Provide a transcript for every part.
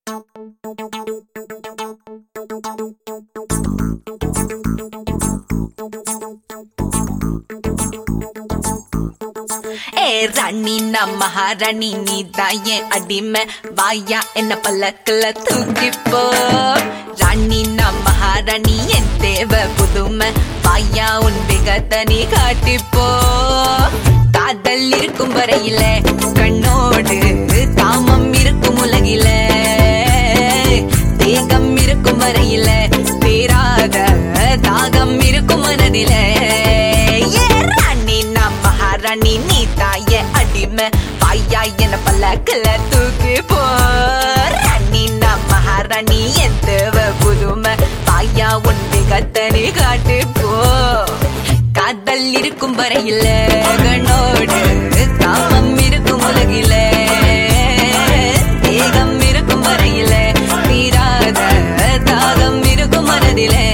ஏ ராணி நான் மகாராணி நீ தான் என் அடிமை வாயா என்ன பல்லக்குல தூக்கிப்போ ராணி நான் மகாராணி என் தேவ புதுமை வாயா உன் வேகத்தை நீ காட்டிப்போ காதல் இருக்கும் வரையில கண்ணோடு காமம் இருக்கும் உலகில தேகம் இருக்கும் வரையில தீராத தாகம் இருக்கும் மனதில ஏ ராணி நான் மகாராணி நீ தாய அடிமை வாயா என பல்லக்கில் தூக்கி போ ராணி நான் மகாராணி என் தேவ புதுமை வாயா உன் வேகத்தனி காட்டு போ காதல் இருக்கும் வரையில கண்ணோடு காமம் இருக்கும் உலகில தேகம் இருக்கும் வரையில தீராத தாகம் இருக்கும் மனதிலே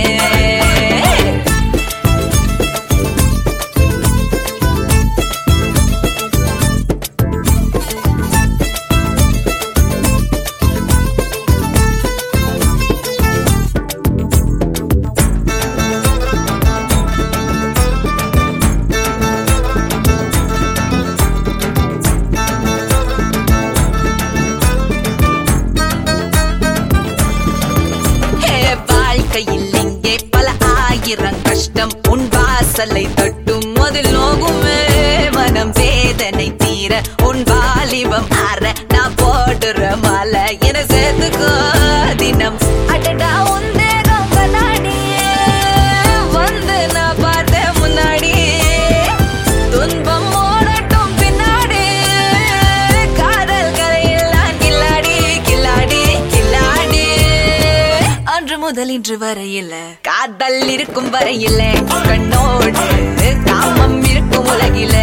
ஹே, வாழ்க்கையில் இங்கே பல ஆயிரம் கஷ்டம் உன் வாசலை தட்டும் அதில் நோகுமே மனம் வேதனை தீர உன் வாலிபம் ஆற நான் போடுற மாலை என சேர்த்துக்கோ தினம் அடடா உன் தேகம் கண்ணாடியே வந்து நான் பார்த்த முன்னாடி துன்பம் ஓடட்டும் பின்னாடி காதல் கதையெல்லாம் கில்லாடி கில்லாடி கில்லாடி அன்று முதல் இன்று வரையில காதல் இருக்கும் வரையில கண்ணோடு காமம் இருக்கும் உலகில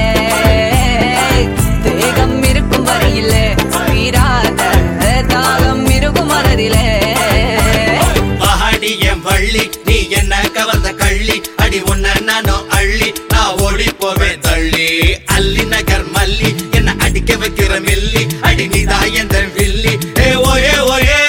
தேகம் இருக்கும் வரையில தீராத தாகம் இருக்கும் மனதிலே மகாடி என் வள்ளி நீ என்ன கவர்ந்த கள்ளி அடி உன்ன நானும் அள்ளி நான் ஓடி போவேன் தள்ளி அல்லி நகர் மல்லி என்ன அடிக்க வைக்கிற மில்லி அடி நீதான் எந்த வில்லி ஏ ஓயே ஓயே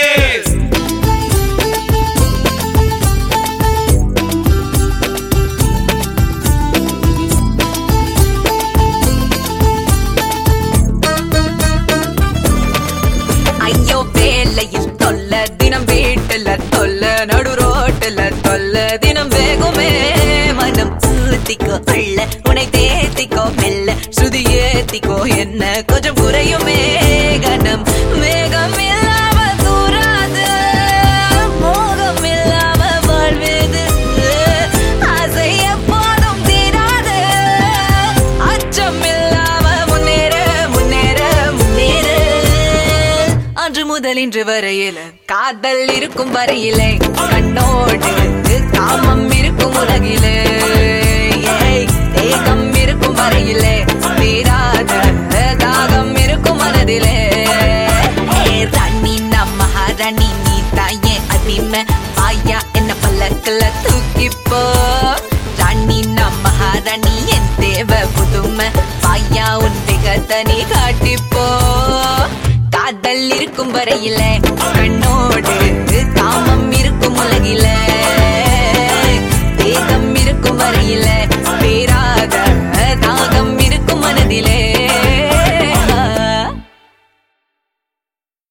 ஐயோ வேலையில் தொல்ல தினம் வீட்டுல தொல்ல நடு ரோட்டுல தொல்ல தினம் வேகுமே மனம் ஊத்திக்கோ அள்ள உனை தேத்திக்கோ மெல்ல சுதி ஏத்திக்கோ என்ன கொஞ்சம் குறையுமே கணம் மேகம் இல்லாம தூராது மோகம் இல்லாம வாழ்வேது ஆசை எப்போதும் தீராது அச்சம் இல்லாம முன்னேற முன்னேற முன்னேற அன்று முதல் இன்று வரையில காதல் இருக்கும் வரையிலே கண்ணோடு காமம் இருக்கும் உலகிலே ஏய், தேகம் இருக்கும் வரையிலே தீராத தாகம் இருக்கும் மனதிலே ஏ ராணி நான் மகாராணி நீ தாயே அடிமை வாயா என்ன பல்லக்கில் தூக்கிப்போ ராணி நான் மகாராணி என் தேவ புதுமை வாயா உன் திகத்தனி காட்டிப்போ காதல் இருக்கும் வரையில கண்ணோடு காமம் இருக்கும் உலகில தேகம் இருக்கும் வரையில